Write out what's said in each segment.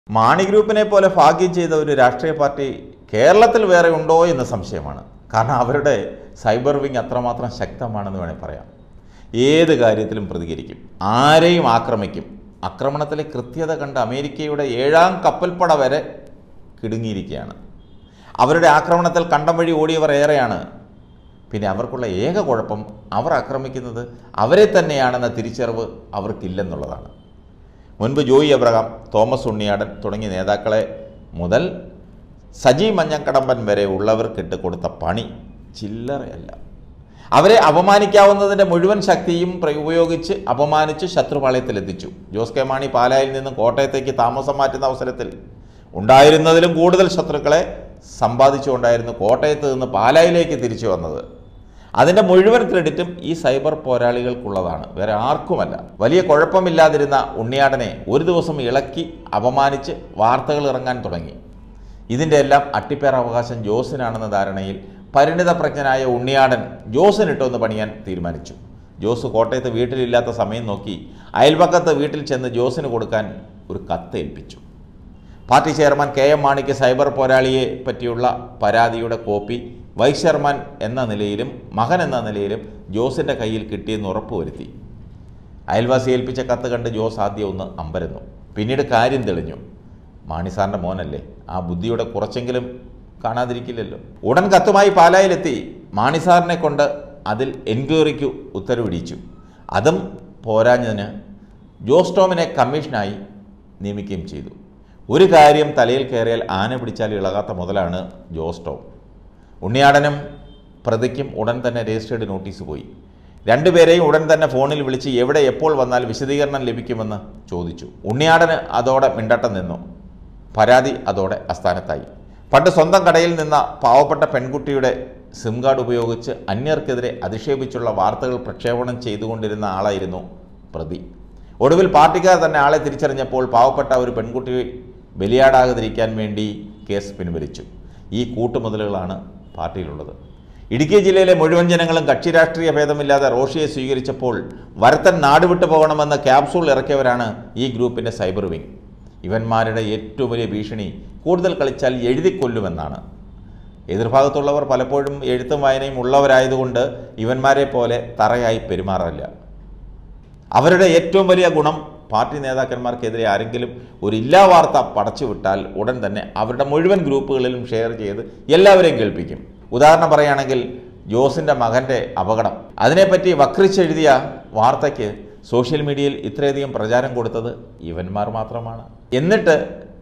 മാണി ഗ്രൂപ്പിനെ പോലെ ഭാഗ്യം ചെയ്ത ഒരു രാഷ്ട്രീയ പാർട്ടി കേരളത്തിൽ വേറെ ഉണ്ടോ എന്ന് സംശയമാണ് കാരണം അവരുടെ സൈബർ വിങ് അത്രമാത്രം ശക്തമാണെന്ന് വേണമെങ്കിൽ പറയാം ഏത് കാര്യത്തിലും പ്രതികരിക്കും ആരെയും ആക്രമിക്കും ആക്രമണത്തിലെ കൃത്യത കണ്ട് അമേരിക്കയുടെ ഏഴാം കപ്പൽപ്പട വരെ കിടുങ്ങിയിരിക്കുകയാണ് അവരുടെ ആക്രമണത്തിൽ കണ്ടം വഴി ഓടിയവർ ഏറെയാണ് പിന്നെ അവർക്കുള്ള ഏക കുഴപ്പം അവർ ആക്രമിക്കുന്നത് അവരെ തന്നെയാണെന്ന തിരിച്ചറിവ് അവർക്കില്ലെന്നുള്ളതാണ് മുൻപ് ജോയി എബ്രഹാം തോമസ് ഉണ്ണിയാടൻ തുടങ്ങിയ നേതാക്കളെ മുതൽ സജി മഞ്ഞക്കടമ്പൻ വരെ ഉള്ളവർക്കിട്ട് കൊടുത്ത പണി ചില്ലറയല്ല അവരെ അപമാനിക്കാവുന്നതിൻ്റെ മുഴുവൻ ശക്തിയും പ്ര- ഉപയോഗിച്ച് അപമാനിച്ച് ശത്രുപാളയത്തിലെത്തിച്ചു ജോസ് കെ മാണി പാലായിൽ നിന്നും കോട്ടയത്തേക്ക് താമസം മാറ്റുന്ന അവസരത്തിൽ ഉണ്ടായിരുന്നതിലും കൂടുതൽ ശത്രുക്കളെ സമ്പാദിച്ചുകൊണ്ടായിരുന്നു കോട്ടയത്ത് നിന്ന് പാലായിലേക്ക് തിരിച്ചു വന്നത് അതിൻ്റെ മുഴുവൻ ക്രെഡിറ്റും ഈ സൈബർ പോരാളികൾക്കുള്ളതാണ് വേറെ ആർക്കുമല്ല വലിയ കുഴപ്പമില്ലാതിരുന്ന ഉണ്ണിയാടനെ ഒരു ദിവസം ഇളക്കി അപമാനിച്ച് വാർത്തകൾ ഇറങ്ങാൻ തുടങ്ങി ഇതിൻ്റെ എല്ലാം അട്ടിപ്പേർ അവകാശം ജോസിനാണെന്ന ധാരണയിൽ പരിണിതപ്രജ്ഞനായ ഉണ്ണിയാടൻ ജോസിനിട്ടൊന്ന് പണിയാൻ തീരുമാനിച്ചു ജോസ് കോട്ടയത്ത് വീട്ടിലില്ലാത്ത സമയം നോക്കി അയൽപക്കത്ത് വീട്ടിൽ ചെന്ന് ജോസിന് കൊടുക്കാൻ ഒരു കത്ത് ഏൽപ്പിച്ചു പാർട്ടി ചെയർമാൻ കെ എം മാണിക്ക് സൈബർ പോരാളിയെ പറ്റിയുള്ള പരാതിയുടെ കോപ്പി വൈസ് ചെയർമാൻ എന്ന നിലയിലും മകൻ എന്ന നിലയിലും ജോസിൻ്റെ കയ്യിൽ കിട്ടിയെന്ന് ഉറപ്പുവരുത്തി അയൽവാസി ഏൽപ്പിച്ച കത്ത് കണ്ട് ജോസ് ആദ്യം ഒന്ന് അമ്പരന്നു പിന്നീട് കാര്യം തെളിഞ്ഞു മാണി സാറിൻ്റെ മോനല്ലേ ആ ബുദ്ധിയുടെ കുറച്ചെങ്കിലും കാണാതിരിക്കില്ലല്ലോ ഉടൻ കത്തുമായി പാലായിലെത്തി മാണി സാറിനെ കൊണ്ട് അതിൽ എൻക്വയറിക്ക് ഉത്തരവിടിച്ചു അതും പോരാഞ്ഞതിന് ജോസ് ടോമിനെ കമ്മീഷനായി നിയമിക്കുകയും ചെയ്തു ഒരു കാര്യം തലയിൽ കയറിയാൽ ആന പിടിച്ചാൽ ഇളകാത്ത മുതലാണ് ജോസ് ടോം ഉണ്ണിയാടനും പ്രതിക്കും ഉടൻ തന്നെ രജിസ്റ്റേർഡ് നോട്ടീസ് പോയി രണ്ടുപേരെയും ഉടൻ തന്നെ ഫോണിൽ വിളിച്ച് എവിടെ എപ്പോൾ വന്നാൽ വിശദീകരണം ലഭിക്കുമെന്ന് ചോദിച്ചു ഉണ്ണിയാടന് അതോടെ മിണ്ടട്ടം നിന്നു പരാതി അതോടെ അസ്ഥാനത്തായി പണ്ട് സ്വന്തം കടയിൽ നിന്ന പാവപ്പെട്ട പെൺകുട്ടിയുടെ സിം കാർഡ് ഉപയോഗിച്ച് അന്യർക്കെതിരെ അധിക്ഷേപിച്ചുള്ള വാർത്തകൾ പ്രക്ഷേപണം ചെയ്തുകൊണ്ടിരുന്ന ആളായിരുന്നു പ്രതി ഒടുവിൽ പാർട്ടിക്കാർ തന്നെ ആളെ തിരിച്ചറിഞ്ഞപ്പോൾ പാവപ്പെട്ട ഒരു പെൺകുട്ടി ബലിയാടാകാതിരിക്കാൻ വേണ്ടി കേസ് പിൻവലിച്ചു ഈ കൂട്ടുമുതലുകളാണ് പാർട്ടിയിലുള്ളത് ഇടുക്കി ജില്ലയിലെ മുഴുവൻ ജനങ്ങളും കക്ഷി രാഷ്ട്രീയ ഭേദമില്ലാതെ റോഷിയെ സ്വീകരിച്ചപ്പോൾ വരത്തൻ നാടുവിട്ടു പോകണമെന്ന ക്യാപ്സൂൾ ഇറക്കിയവരാണ് ഈ ഗ്രൂപ്പിൻ്റെ സൈബർ വിങ് ഇവന്മാരുടെ ഏറ്റവും വലിയ ഭീഷണി കൂടുതൽ കളിച്ചാൽ എഴുതിക്കൊല്ലുമെന്നാണ് എതിർഭാഗത്തുള്ളവർ പലപ്പോഴും എഴുത്തും വായനയും ഉള്ളവരായതുകൊണ്ട് ഇവന്മാരെ പോലെ തറയായി പെരുമാറില്ല അവരുടെ ഏറ്റവും വലിയ ഗുണം പാർട്ടി നേതാക്കന്മാർക്കെതിരെ ആരെങ്കിലും ഒരു ഇല്ലാ വാർത്ത പടച്ചു വിട്ടാൽ ഉടൻ തന്നെ അവരുടെ മുഴുവൻ ഗ്രൂപ്പുകളിലും ഷെയർ ചെയ്ത് എല്ലാവരെയും കേൾപ്പിക്കും ഉദാഹരണം പറയുകയാണെങ്കിൽ ജോസിൻ്റെ മകൻ്റെ അപകടം അതിനെപ്പറ്റി വക്രിച്ചെഴുതിയ വാർത്തയ്ക്ക് സോഷ്യൽ മീഡിയയിൽ ഇത്രയധികം പ്രചാരം കൊടുത്തത് ഇവന്മാർ മാത്രമാണ് എന്നിട്ട്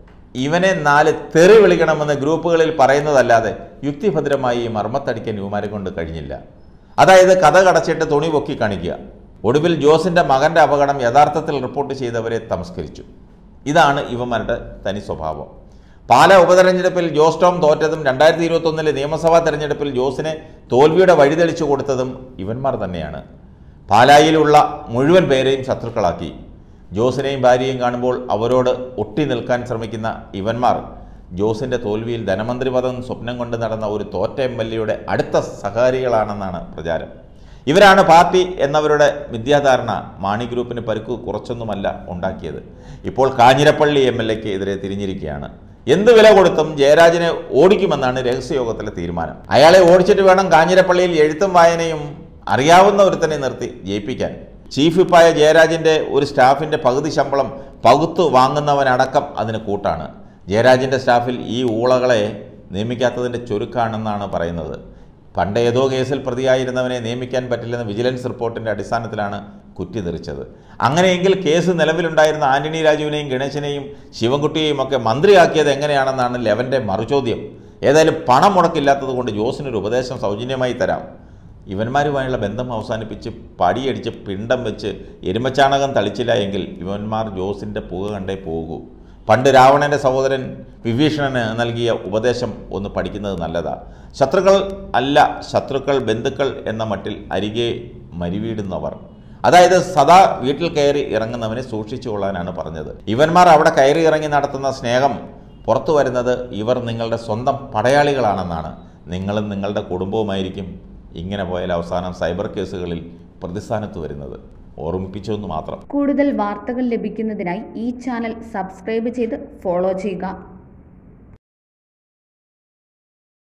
ഇവനെ നാല് തെറി വിളിക്കണമെന്ന് ഗ്രൂപ്പുകളിൽ പറയുന്നതല്ലാതെ യുക്തിഭദ്രമായി ഈ മർമ്മത്തടിക്കാൻ യുവമാരെ കൊണ്ട് കഴിഞ്ഞില്ല അതായത് കഥ കടച്ചിട്ട് തുണി പൊക്കി കാണിക്കുക ഒടുവിൽ ജോസിൻ്റെ മകൻ്റെ അപകടം യഥാർത്ഥത്തിൽ റിപ്പോർട്ട് ചെയ്തവരെ തമസ്കരിച്ചു ഇതാണ് ഇവന്മാരുടെ തനി സ്വഭാവം പാല ഉപതെരഞ്ഞെടുപ്പിൽ ജോസ് ടോം തോറ്റതും രണ്ടായിരത്തി ഇരുപത്തൊന്നിലെ നിയമസഭാ തെരഞ്ഞെടുപ്പിൽ ജോസിനെ തോൽവിയുടെ വഴിതെളിച്ചു കൊടുത്തതും ഇവന്മാർ തന്നെയാണ് പാലായിലുള്ള മുഴുവൻ പേരെയും ശത്രുക്കളാക്കി ജോസിനെയും ഭാര്യയും കാണുമ്പോൾ അവരോട് ഒട്ടി നിൽക്കാൻ ശ്രമിക്കുന്ന ഇവന്മാർ ജോസിൻ്റെ തോൽവിയിൽ ധനമന്ത്രി പദം സ്വപ്നം കൊണ്ട് നടന്ന ഒരു തോറ്റ എം എൽ എയുടെ അടുത്ത സഹകാരികളാണെന്നാണ് പ്രചാരം ഇവരാണ് പാർട്ടി എന്നവരുടെ വിദ്യാധാരണ മാണി ഗ്രൂപ്പിന് പരുക്ക് കുറച്ചൊന്നുമല്ല ഉണ്ടാക്കിയത് ഇപ്പോൾ കാഞ്ഞിരപ്പള്ളി എം എൽ എക്ക് എതിരെ തിരിഞ്ഞിരിക്കുകയാണ് എന്ത് വില കൊടുത്തും ജയരാജനെ ഓടിക്കുമെന്നാണ് രഹസ്യയോഗത്തിലെ തീരുമാനം അയാളെ ഓടിച്ചിട്ട് വേണം കാഞ്ഞിരപ്പള്ളിയിൽ എഴുത്തും വായനയും അറിയാവുന്ന ഒരുത്തനെ നിർത്തി ജയിപ്പിക്കാൻ ചീഫ് വിപ്പായ ജയരാജൻ്റെ ഒരു സ്റ്റാഫിൻ്റെ പകുതി ശമ്പളം പകുത്തു വാങ്ങുന്നവനടക്കം അതിന് കൂട്ടാണ് ജയരാജൻ്റെ സ്റ്റാഫിൽ ഈ ഊളകളെ നിയമിക്കാത്തതിൻ്റെ ചുരുക്കാണെന്നാണ് പറയുന്നത് പണ്ട് ഏതോ കേസിൽ പ്രതിയായിരുന്നവനെ നിയമിക്കാൻ പറ്റില്ലെന്ന വിജിലൻസ് റിപ്പോർട്ടിൻ്റെ അടിസ്ഥാനത്തിലാണ് കുറ്റി തെറിച്ചത് അങ്ങനെയെങ്കിൽ കേസ് നിലവിലുണ്ടായിരുന്ന ആന്റണി രാജുവിനെയും ഗണേശനെയും ശിവൻകുട്ടിയെയും ഒക്കെ മന്ത്രിയാക്കിയത് എങ്ങനെയാണെന്നാണ് ലെവൻ്റെ മറുചോദ്യം ഏതായാലും പണം മുടക്കില്ലാത്തത് കൊണ്ട് ജോസിനൊരു ഉപദേശം സൗജന്യമായി തരാം ഇവന്മാരുമായുള്ള ബന്ധം അവസാനിപ്പിച്ച് പടിയടിച്ച് പിണ്ടം വെച്ച് എരുമച്ചാണകം തളിച്ചില്ല എങ്കിൽ ഇവന്മാർ ജോസിൻ്റെ പുക കണ്ടേ പോകൂ പണ്ട് രാവണൻ്റെ സഹോദരൻ വിഭീഷണന് നൽകിയ ഉപദേശം ഒന്ന് പഠിക്കുന്നത് നല്ലതാണ് ശത്രുക്കൾ അല്ല ശത്രുക്കൾ ബന്ധുക്കൾ എന്ന മട്ടിൽ അരികെ മരിവീടുന്നവർ അതായത് സദാ വീട്ടിൽ കയറി ഇറങ്ങുന്നവനെ സൂക്ഷിച്ചു കൊള്ളാനാണ് പറഞ്ഞത് ഇവന്മാർ അവിടെ കയറി ഇറങ്ങി നടത്തുന്ന സ്നേഹം പുറത്തു വരുന്നത് ഇവർ നിങ്ങളുടെ സ്വന്തം പടയാളികളാണെന്നാണ് നിങ്ങളും നിങ്ങളുടെ കുടുംബവുമായിരിക്കും ഇങ്ങനെ പോയാൽ അവസാനം സൈബർ കേസുകളിൽ പ്രതിസ്ഥാനത്ത് വരുന്നത് ഓർമ്മിപ്പിച്ചു എന്ന് മാത്രം കൂടുതൽ വാർത്തകൾ ലഭിക്കുന്നതിനായി ഈ ചാനൽ സബ്സ്ക്രൈബ് ചെയ്ത് ഫോളോ ചെയ്യുക